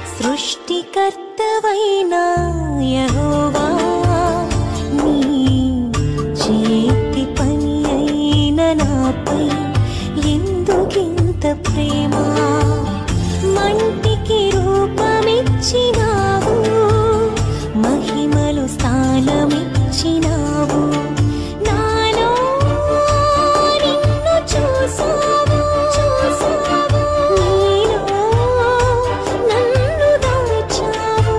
సృష్టికర్తవైన యెహోవా నీ చేతి పని అయిన నాపై ఎందుకింత ప్రేమ మంటికి రూపమిచ్చినావు మహిమలు స్థానమిచ్చినావు నాలో నిన్ను చూసావు చూసావు నీలో నన్ను దాచావు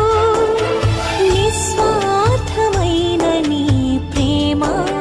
నిస్వార్థమైన నీ ప్రేమ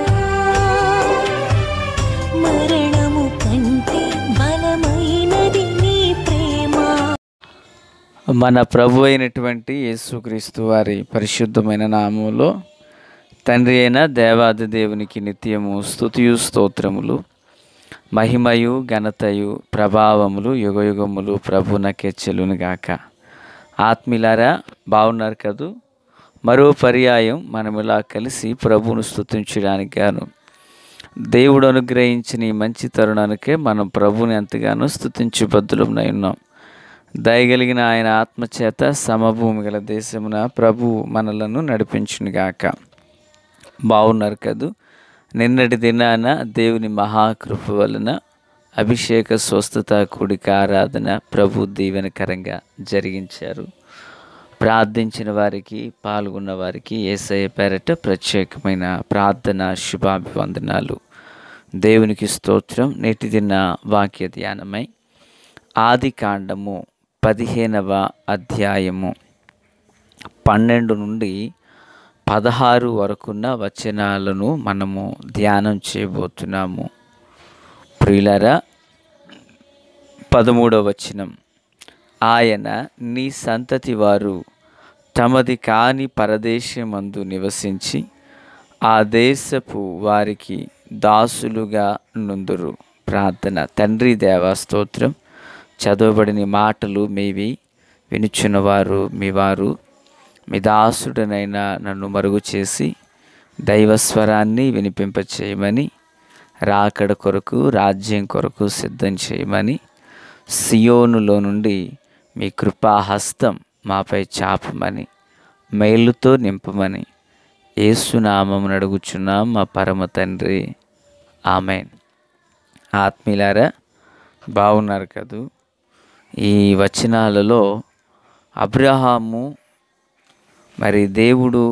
మరణము కంటే బలమైనది నీ ప్రేమ మన ప్రభు అయినటువంటి యేసుక్రీస్తు వారి పరిశుద్ధమైన నామములో తండ్రి అయిన దేవాది దేవునికి నిత్యము స్తుతియు స్తోత్రములు మహిమయు ఘనతయు ప్రభావములు యుగయుగములు ప్రభునకే చెల్లును గాక ఆత్మీలారా బాగున్నారు కదూ మరో పర్యాయం మనం ఇలా కలిసి ప్రభువును స్తుతించడానికి గాను దేవుడు అనుగ్రహించిన ఈ మంచి తరుణానికే మనం ప్రభుని ఎంతగానో స్తుతించి బద్దులమై ఉన్నాం దయగలిగిన ఆయన ఆత్మచేత సమభూమి గల దేశమున ప్రభు మనలను నడిపించునుగాక బాగున్నారు కదూ నిన్నటి దినాన దేవుని మహాకృప వలన అభిషేక స్వస్థత కూడిక ఆరాధన ప్రభు దీవెనకరంగా జరిగించారు ప్రార్థించిన వారికి పాల్గొన్న వారికి ఏసఐ పేరట ప్రత్యేకమైన ప్రార్థన శుభాభివందనాలు దేవునికి స్తోత్రం నేటి దిన వాక్య ధ్యానమై ఆది కాండము పదిహేనవ అధ్యాయము పన్నెండు నుండి పదహారు వరకున్న వచనాలను మనము ధ్యానం చేయబోతున్నాము ప్రియులరా పదమూడవ వచనం ఆయన నీ సంతతి వారు తమది కాని పరదేశమందు నివసించి ఆ దేశపు వారికి దాసులుగా నుందురు ప్రార్థన తండ్రి దేవా స్తోత్రం చదవబడిన మాటలు మీవి వినుచున్నవారు మీ వారు మీ దాసుడనైనా నన్ను మరుగు చేసి దైవస్వరాన్ని వినిపింపచేయమని రాకడ కొరకు రాజ్యం కొరకు సిద్ధం చేయమని సియోనులో నుండి మీ కృపాహస్తం మాపై చాపమని మేలుతో నింపమని ఏసునామం అడుగుచున్నాం మా పరమ తండ్రి ఆమెన్ ఆత్మీయులారా బాగున్నారు కదూ ఈ వచనాలలో అబ్రహాము మరి దేవుడు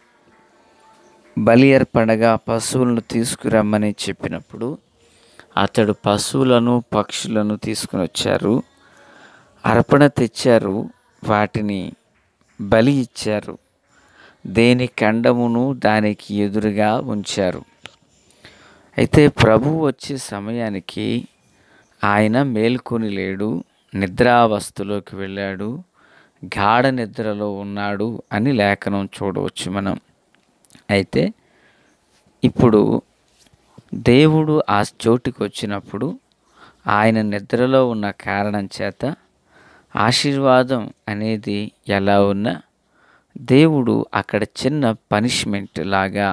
బలి అర్పణగా పశువులను తీసుకురమ్మని చెప్పినప్పుడు అతడు పశువులను పక్షులను తీసుకుని వచ్చారు అర్పణ తెచ్చారు వాటిని బలి ఇచ్చారు దేని కండమును దానికి ఎదురుగా ఉంచారు అయితే ప్రభు వచ్చే సమయానికి ఆయన మేల్కొని లేడు నిద్రావస్థలోకి వెళ్ళాడు గాఢ నిద్రలో ఉన్నాడు అని లేఖనం చూడవచ్చు మనం అయితే ఇప్పుడు దేవుడు ఆ చోటుకి వచ్చినప్పుడు ఆయన నిద్రలో ఉన్న కారణం చేత ఆశీర్వాదం అనేది ఎలా ఉన్నా దేవుడు అక్కడ చిన్న పనిష్మెంట్ లాగా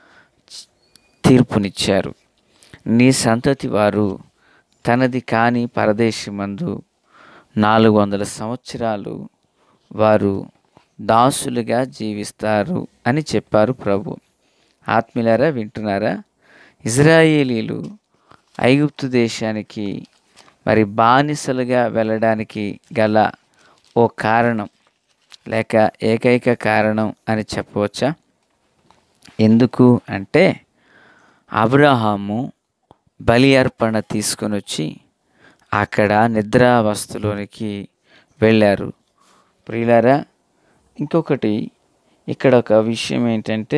తీర్పునిచ్చారు నీ సంతతి వారు తనది కాని పరదేశమందు నాలుగు వందల సంవత్సరాలు వారు దాసులుగా జీవిస్తారు అని చెప్పారు ప్రభు ఆత్మీయులారా వింటున్నారా ఇజ్రాయేలీలు ఐగుప్తు దేశానికి మరి బానిసలుగా వెళ్ళడానికి గల ఓ కారణం లేక ఏకైక కారణం అని చెప్పవచ్చా ఎందుకు అంటే అబ్రహాము బలి అర్పణ తీసుకొని వచ్చి అక్కడ నిద్రావస్థలోనికి వెళ్ళారు ప్రియులారా ఇంకొకటి ఇక్కడ ఒక విషయం ఏంటంటే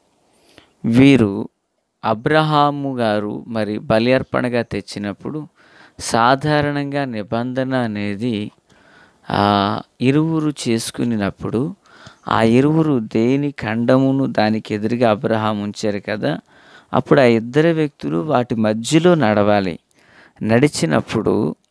వీరు అబ్రహాము గారు మరి బలి అర్పణగా తెచ్చినప్పుడు సాధారణంగా నిబంధన అనేది ఆ ఇరువురు చేసుకునినప్పుడు ఆ ఇరువురు దేని ఖండమును దానికి ఎదురుగా అబ్రహాం ఉంచారు కదా అప్పుడు ఆ ఇద్దరు వ్యక్తులు వాటి మధ్యలో నడవాలి నడిచినప్పుడు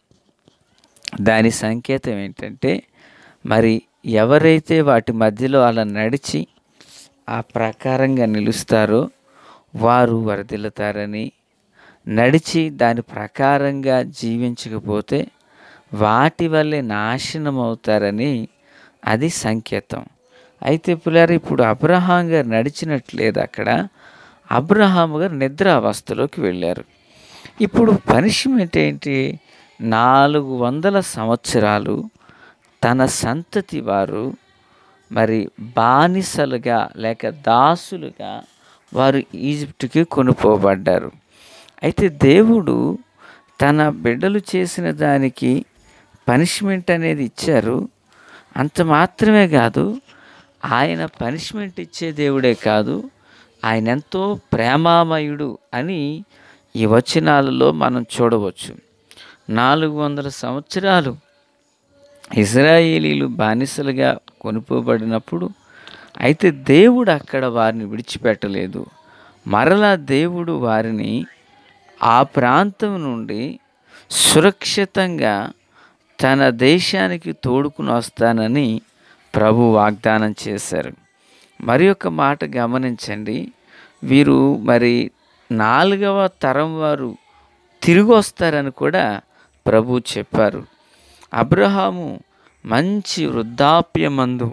దాని సంకేతం ఏంటంటే మరి ఎవరైతే వాటి మధ్యలో అలా నడిచి ఆ ప్రకారంగా నిలుస్తారో వారు వరదిల్లుతారని నడిచి దాని ప్రకారంగా జీవించకపోతే వాటి వల్లే నాశనం అవుతారని అది సంకేతం అయితే పిల్లలు ఇప్పుడు అబ్రహాం గారు నడిచినట్లేదు అక్కడ అబ్రహాం గారు నిద్రావస్థలోకి వెళ్ళారు ఇప్పుడు పనిష్మెంట్ ఏంటి నాలుగు వందల సంవత్సరాలు తన సంతతి వారు మరి బానిసలుగా లేక దాసులుగా వారు ఈజిప్టుకి కొనుపోబడ్డారు అయితే దేవుడు తన బిడ్డలు చేసిన దానికి పనిష్మెంట్ అనేది ఇచ్చారు అంత మాత్రమే కాదు ఆయన పనిష్మెంట్ ఇచ్చే దేవుడే కాదు ఆయన ఎంతో ప్రేమామయుడు అని ఈ వచనాలలో మనం చూడవచ్చు నాలుగు వందల సంవత్సరాలు ఇజ్రాయేలీలు బానిసలుగా కొనుపోబడినప్పుడు అయితే దేవుడు అక్కడ వారిని విడిచిపెట్టలేదు మరలా దేవుడు వారిని ఆ ప్రాంతం నుండి సురక్షితంగా తన దేశానికి తోడుకుని వస్తానని ప్రభు వాగ్దానం చేశారు మరి ఒక మాట గమనించండి వీరు మరి నాలుగవ తరం వారు తిరిగి వస్తారని కూడా ప్రభు చెప్పారు అబ్రహాము మంచి వృద్ధాప్యమందు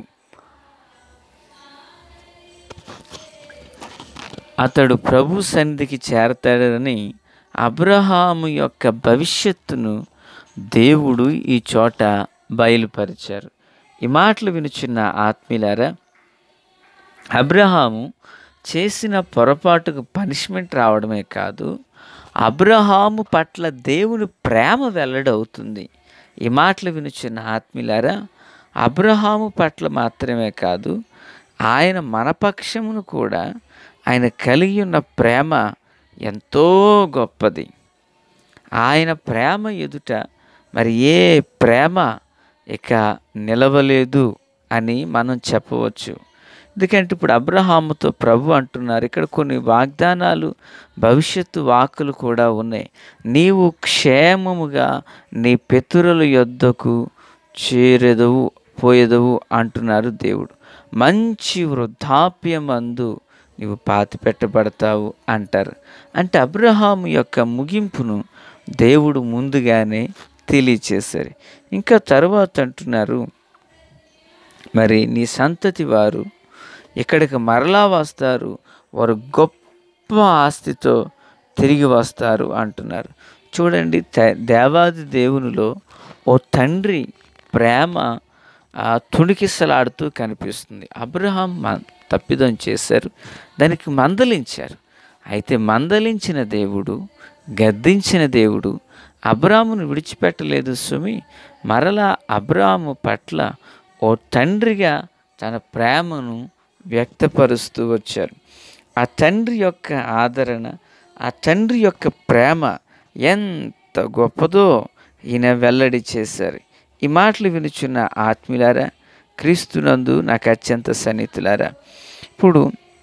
అతడు ప్రభు సన్నిధికి చేరతాడని అబ్రహాము యొక్క భవిష్యత్తును దేవుడు ఈ చోట బయలుపరిచారు ఈ మాటలు వినుచున్న ఆత్మీయులారా అబ్రహాము చేసిన పొరపాటుకు పనిష్మెంట్ రావడమే కాదు అబ్రహాము పట్ల దేవుని ప్రేమ వెల్లడవుతుంది ఈ మాటలు వినుచున్న ఆత్మీయులారా అబ్రహాము పట్ల మాత్రమే కాదు ఆయన మన పక్షమును కూడా ఆయన కలిగి ఉన్న ప్రేమ ఎంతో గొప్పది ఆయన ప్రేమ ఎదుట మరి ఏ ప్రేమ ఇక నిలవలేదు అని మనం చెప్పవచ్చు ఎందుకంటే ఇప్పుడు అబ్రహాముతో ప్రభు అంటున్నారు ఇక్కడ కొన్ని వాగ్దానాలు భవిష్యత్తు వాక్కులు కూడా ఉన్నాయి నీవు క్షేమముగా నీ పితరుల యొద్దకు చేరెదవు పోయేదవు అంటున్నారు దేవుడు మంచి వృద్ధాప్యమందు నీవు పాతి పెట్టబడతావు అంటారు అంటే అబ్రహాము యొక్క ముగింపును దేవుడు ముందుగానే తెలియచేశారు ఇంకా తర్వాత అంటున్నారు మరి నీ సంతతి వారు ఇక్కడికి మరలా వస్తారు వారు గొప్ప ఆస్తితో తిరిగి వస్తారు అంటున్నారు చూడండి త- దేవాది దేవునిలో ఓ తండ్రి ప్రేమ ఆ, తుణికిసలాడుతూ కనిపిస్తుంది అబ్రహాం మ- తప్పిదం చేశారు దానికి మందలించారు అయితే మందలించిన దేవుడు గద్దించిన దేవుడు అబ్రామును విడిచిపెట్టలేదు సుమి మరలా అబ్రాము పట్ల ఓ తండ్రిగా తన ప్రేమను వ్యక్తపరుస్తూ వచ్చారు ఆ తండ్రి యొక్క ఆదరణ ఆ తండ్రి యొక్క ప్రేమ ఎంత గొప్పదో ఈయన వెల్లడి చేశారు ఈ మాటలు వినుచున్న ఆత్మీయులారా క్రీస్తునందు నాకు అత్యంత సన్నిహితులారా ఇప్పుడు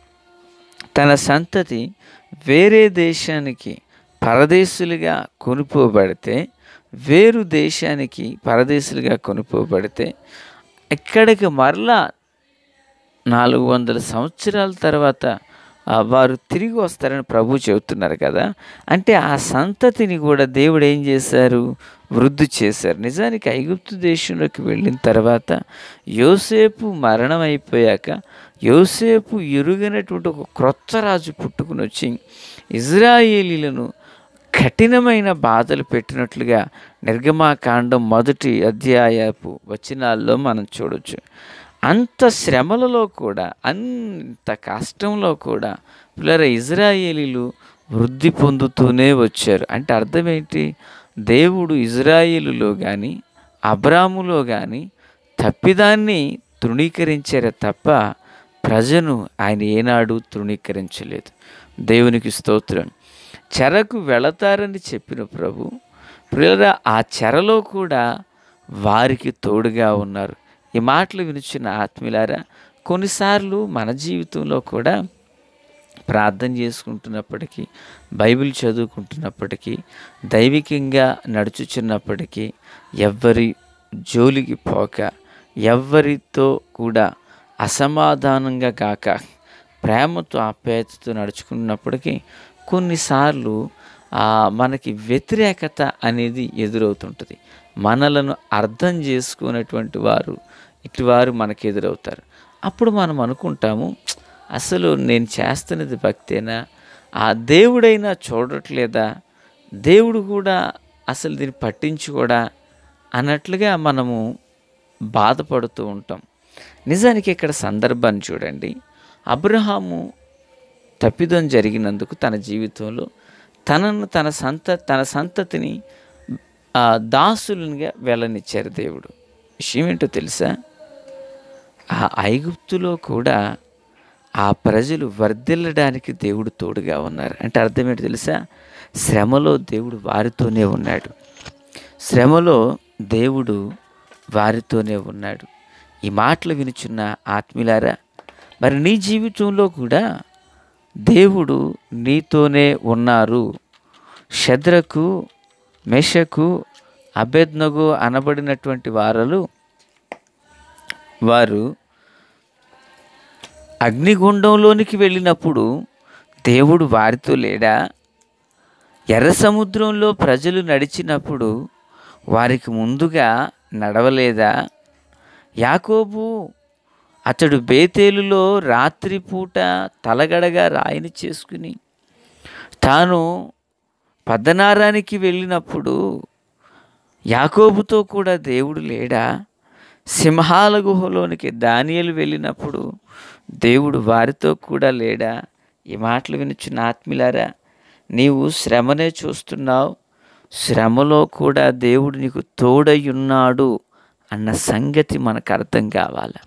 తన సంతతి వేరే దేశానికి పరదేశులుగా కొనుపోబడితే వేరు దేశానికి పరదేశులుగా కొనుపోబడితే ఇక్కడికి మరలా నాలుగు వందల సంవత్సరాల తర్వాత ఆ, వారు తిరిగి వస్తారని ప్రభు చెబుతున్నారు కదా అంటే ఆ సంతతిని కూడా దేవుడు ఏం చేశారు వృద్ధి చేశారు నిజానికి ఐగుప్తు దేశంలోకి వెళ్ళిన తర్వాత యోసేపు మరణం అయిపోయాక యోసేపు ఎరుగనటువంటి ఒక క్రొత్త రాజు పుట్టుకుని వచ్చి ఇజ్రాయేలీలను కఠినమైన బాధలు పెట్టినట్లుగా నిర్గమాకాండం మొదటి అధ్యాయపు వచనాల్లో మనం చూడొచ్చు అంత శ్రమలలో కూడా అంత కష్టంలో కూడా పిల్లల ఇజ్రాయేలీలు వృద్ధి పొందుతూనే వచ్చారు అంటే అర్థం ఏంటి దేవుడు ఇజ్రాయేలులో కానీ అబ్రాములో కానీ తప్పిదాన్ని తృణీకరించారే తప్ప ప్రజను ఆయన ఏనాడు తృణీకరించలేదు దేవునికి స్తోత్రం చెరకు వెళతారని చెప్పిన ప్రభు ప్రియులరా ఆ చెరలో కూడా వారికి తోడుగా ఉన్నారు ఈ మాటలు వినిచిన ఆత్మీయులారా కొన్నిసార్లు మన జీవితంలో కూడా ప్రార్థన చేసుకుంటున్నప్పటికీ బైబిల్ చదువుకుంటున్నప్పటికీ దైవికంగా నడుచుచున్నప్పటికీ ఎవ్వరి జోలికి పోక ఎవ్వరితో కూడా అసమాధానంగా కాక ప్రేమతో ఆప్యాయతతో నడుచుకున్నప్పటికీ కొన్నిసార్లు ఆ, మనకి వ్యతిరేకత అనేది ఎదురవుతుంటుంది మనలను అర్థం చేసుకునేటువంటి వారు ఇటువారు మనకు ఎదురవుతారు అప్పుడు మనం అనుకుంటాము అసలు నేను చేస్తున్నది భక్తేనా ఆ దేవుడైనా చూడట్లేదా దేవుడు కూడా అసలు దీన్ని పట్టించుకోడా అన్నట్లుగా మనము బాధపడుతూ ఉంటాం నిజానికి ఇక్కడ సందర్భాన్ని చూడండి అబ్రహాము తప్పిదం జరిగినందుకు తన జీవితంలో తనను తన సంత తన సంతతిని ఆ, దాసులుగా వెళ్ళనిచ్చారు దేవుడు విషయం ఏంటో తెలుసా ఆ ఐగుప్తులో కూడా ఆ ప్రజలు వర్ధిల్లడానికి దేవుడు తోడుగా ఉన్నారు అంటే అర్థం ఏంటో తెలుసా శ్రమలో దేవుడు వారితోనే ఉన్నాడు శ్రమలో దేవుడు వారితోనే ఉన్నాడు ఈ మాటలు వినుచున్న ఆత్మీయులారా మరి నీ జీవితంలో కూడా దేవుడు నీతోనే ఉన్నారు శద్రకు మెషకు అభెజ్ఞగు అనబడినటువంటి వారలు వారు అగ్నిగుండంలోనికి వెళ్ళినప్పుడు దేవుడు వారితో లేడా ఎర్ర సముద్రంలో ప్రజలు నడిచినప్పుడు వారికి ముందుగా నడవలేదా యాకోబు అతడు బేతేలులో రాత్రిపూట తలగడగా రాయిని చేసుకుని తాను పద్దనారానికి వెళ్ళినప్పుడు యాకోబుతో కూడా దేవుడు లేడా సింహాల గుహలోనికి దానియలు వెళ్ళినప్పుడు దేవుడు వారితో కూడా లేడా ఈ మాటలు వినుచున్న ఆత్మీలారా నీవు శ్రమనే చూస్తున్నావు శ్రమలో కూడా దేవుడు నీకు తోడై ఉన్నాడు అన్న సంగతి మనకు అర్థం కావాలి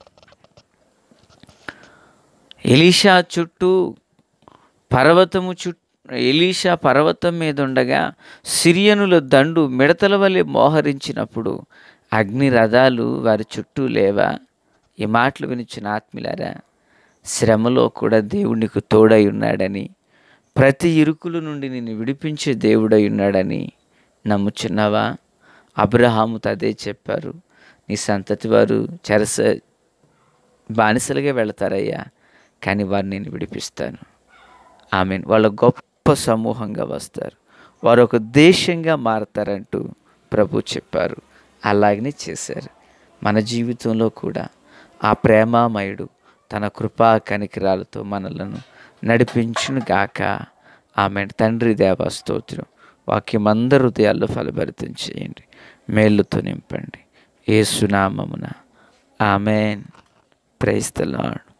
ఎలీషా చుట్టూ పర్వతము చుట్టూ ఎలీషా పర్వతం మీద ఉండగా సిరియనుల దండు మిడతల వలె మోహరించినప్పుడు అగ్ని రథాలు వారి చుట్టూ లేవా ఈ మాటలు వినిచిన ఆత్మీలారా శ్రమలో కూడా దేవునికి తోడై ఉన్నాడని ప్రతి ఇరుకుల నుండి నిన్ను విడిపించే దేవుడై ఉన్నాడని నమ్ముచున్నావా అబ్రహాముతో అదే చెప్పారు నీ సంతతి వారు చెరస బానిసలుగా వెళతారయ్యా కానీ వారిని నేను విడిపిస్తాను ఆమె వాళ్ళ గొప్ప సమూహంగా వస్తారు వారు ఒక దేశంగా మారతారంటూ ప్రభు చెప్పారు అలాగనే చేశారు మన జీవితంలో కూడా ఆ ప్రేమామయుడు తన కృపా కనికరాలతో మనలను నడిపించును గాక ఆమె తండ్రి దేవా స్తోత్రం వాక్యం అందరి హృదయాల్లో ఫలభరితం చేయండి మేళ్ళతో నింపండి ఏ సునామమున ఆమెన్ ప్రైస్ ద లార్డ్